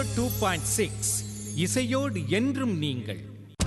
two point six இசையோடு என்றும் நீங்கள்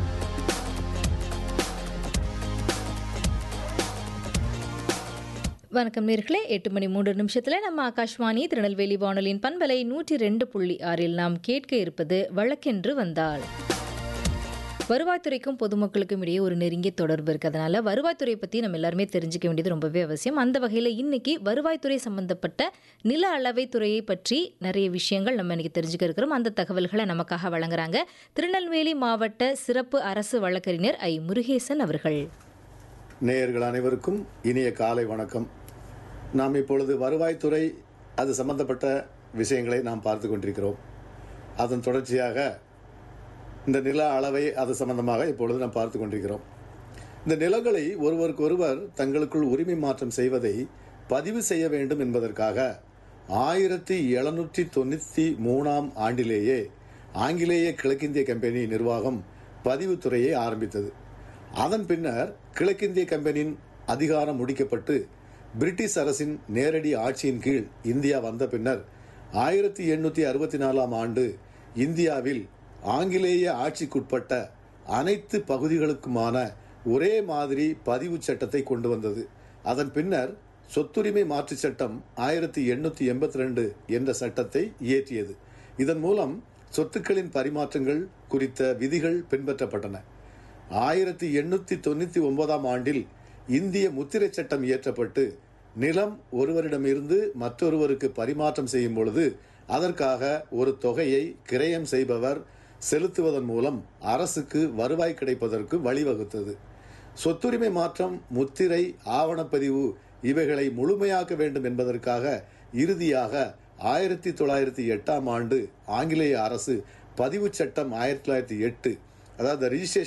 வணக்கம் நேர்களே எட்டு மணி மூன்று நிமிஷத்தில் நம்ம ஆகாஷ்வாணி திருநெல்வேலி வானொலியின் பண்பலை நூற்றி ரெண்டு புள்ளி ஆறில் நாம் கேட்க இருப்பது வழக்கென்று வந்தால் வருவாய்த்துறைக்கும் பொதுமக்களுக்கும் இடையே ஒரு நெருங்கிய தொடர்பு இருக்கிறதுனால வருவாய்த்துறை பற்றி நம்ம எல்லாருமே தெரிஞ்சுக்க வேண்டியது ரொம்பவே அவசியம் அந்த வகையில் இன்னைக்கு வருவாய்த்துறை சம்பந்தப்பட்ட நில அளவை துறையை பற்றி நிறைய விஷயங்கள் நம்ம இன்னைக்கு தெரிஞ்சுக்க இருக்கிறோம் அந்த தகவல்களை நமக்காக வழங்குறாங்க திருநெல்வேலி மாவட்ட சிறப்பு அரசு வழக்கறிஞர் ஐ முருகேசன் அவர்கள் நேயர்கள் அனைவருக்கும் இனிய காலை வணக்கம் நாம் இப்பொழுது வருவாய்த்துறை அது சம்பந்தப்பட்ட விஷயங்களை நாம் பார்த்து கொண்டிருக்கிறோம் அதன் தொடர்ச்சியாக இந்த நில அளவை அது சம்பந்தமாக இப்பொழுது நாம் பார்த்து கொண்டிருக்கிறோம் இந்த நிலங்களை ஒருவருக்கொருவர் தங்களுக்குள் உரிமை மாற்றம் செய்வதை பதிவு செய்ய வேண்டும் என்பதற்காக ஆயிரத்தி எழுநூற்றி தொண்ணூற்றி மூணாம் ஆண்டிலேயே ஆங்கிலேய கிழக்கிந்திய கம்பெனி நிர்வாகம் பதிவுத்துறையை ஆரம்பித்தது அதன் பின்னர் கிழக்கிந்திய கம்பெனியின் அதிகாரம் முடிக்கப்பட்டு பிரிட்டிஷ் அரசின் நேரடி ஆட்சியின் கீழ் இந்தியா வந்த பின்னர் ஆயிரத்தி எண்ணூற்றி அறுபத்தி நாலாம் ஆண்டு இந்தியாவில் ஆங்கிலேய ஆட்சிக்குட்பட்ட அனைத்து பகுதிகளுக்குமான ஒரே மாதிரி பதிவு சட்டத்தை கொண்டு வந்தது அதன் பின்னர் சொத்துரிமை மாற்றுச் சட்டம் ஆயிரத்தி எண்ணூற்றி எண்பத்தி ரெண்டு என்ற சட்டத்தை இயற்றியது இதன் மூலம் சொத்துக்களின் பரிமாற்றங்கள் குறித்த விதிகள் பின்பற்றப்பட்டன ஆயிரத்தி எண்ணூற்றி தொண்ணூற்றி ஒன்பதாம் ஆண்டில் இந்திய முத்திரைச் சட்டம் இயற்றப்பட்டு நிலம் ஒருவரிடமிருந்து மற்றொருவருக்கு பரிமாற்றம் செய்யும் பொழுது அதற்காக ஒரு தொகையை கிரயம் செய்பவர் செலுத்துவதன் மூலம் அரசுக்கு வருவாய் கிடைப்பதற்கு வழிவகுத்தது சொத்துரிமை மாற்றம் முத்திரை ஆவணப்பதிவு இவைகளை முழுமையாக்க வேண்டும் என்பதற்காக இறுதியாக ஆயிரத்தி தொள்ளாயிரத்தி எட்டாம் ஆண்டு ஆங்கிலேய அரசு பதிவுச் சட்டம் ஆயிரத்தி தொள்ளாயிரத்தி எட்டு அதாவது ரிஜிஸ்ட்ரேஷன்